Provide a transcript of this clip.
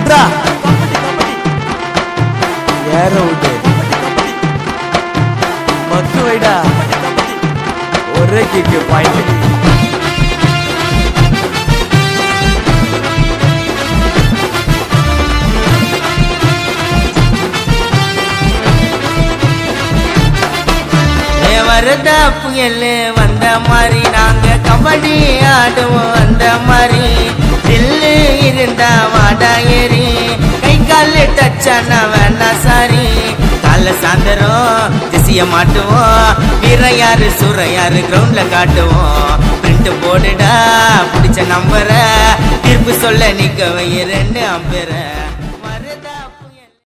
விட்றா ஏற விடு மக்கு வைடா ஒரே கிக்கு பாயிண்ட் வருத புயல் வந்த மாதிரி நாங்க கபடி ஆடுவோம் அந்த மாதிரி தில்லு இருந்தா வாடா ஏறி கை கால் டச்சான வேணா சாரி கால சாந்தரம் திசைய மாட்டுவோம் வீரையாரு சூறையாரு கிரவுண்ட்ல காட்டுவோம் பிரிண்ட் போடுடா பிடிச்ச நம்பரை தீர்ப்பு சொல்ல நிக்க வை ரெண்டு அம்பரை